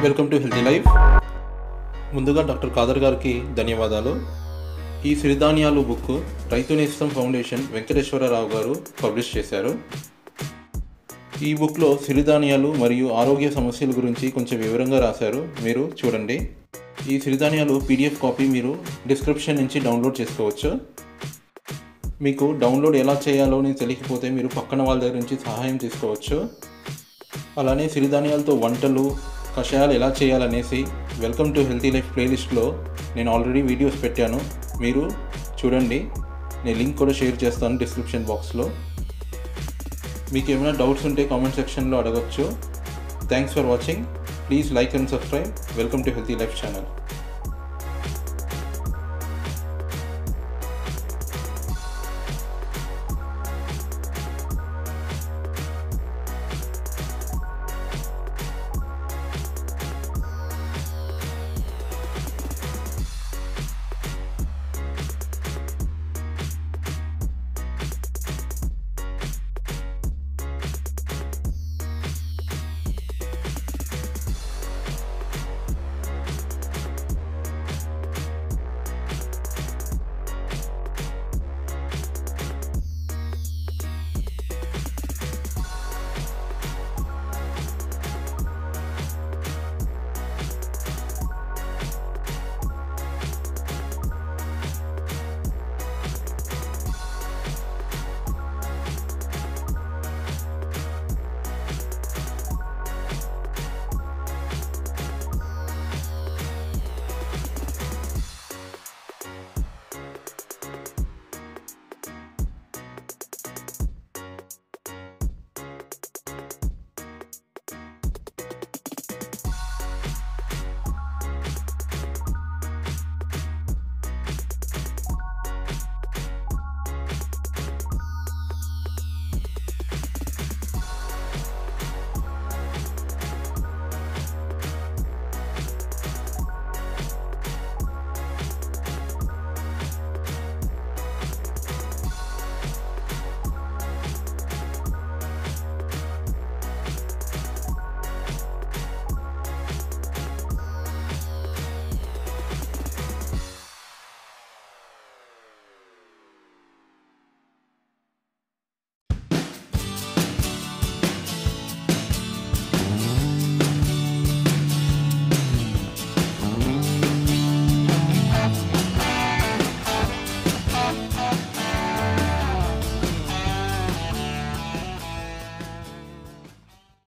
welcome to healthy life ముందుగా doctor Khader గారికి ధన్యవాదాలు ఈ సిరిధాన్యాలు బుక్ రైతు నేస్తం ఫౌండేషన్ వెంకటేశ్వరరావు గారు పబ్లిష్ చేశారు ఈ బుక్లో సిరిధాన్యాలు మరియు ఆరోగ్య సమస్యల గురించి కొంచెం వివరంగా రాశారు మీరు చూడండి ఈ సిరిధాన్యాలు పీడిఎఫ్ కాపీ మీరు డిస్క్రిప్షన్ నుంచి డౌన్లోడ్ చేసుకోవచ్చు మీకు డౌన్లోడ్ ఎలా చేయాలో అని తెలియకపోతే మీరు పక్కన వాళ్ళ దగ్గర నుంచి సహాయం తీసుకోవచ్చు అలానే సిరిధాన్యాలతో వంటలు కషాయాలు ఎలా చేయాలనేసి వెల్కమ్ టు హెల్తీ లైఫ్ ప్లేలిస్ట్లో నేను ఆల్రెడీ వీడియోస్ పెట్టాను మీరు చూడండి నేను లింక్ కూడా షేర్ చేస్తాను డిస్క్రిప్షన్ బాక్స్లో మీకు ఏమైనా డౌట్స్ ఉంటే కామెంట్ సెక్షన్లో అడగచ్చు thanks for watching please like and subscribe welcome to healthy life channel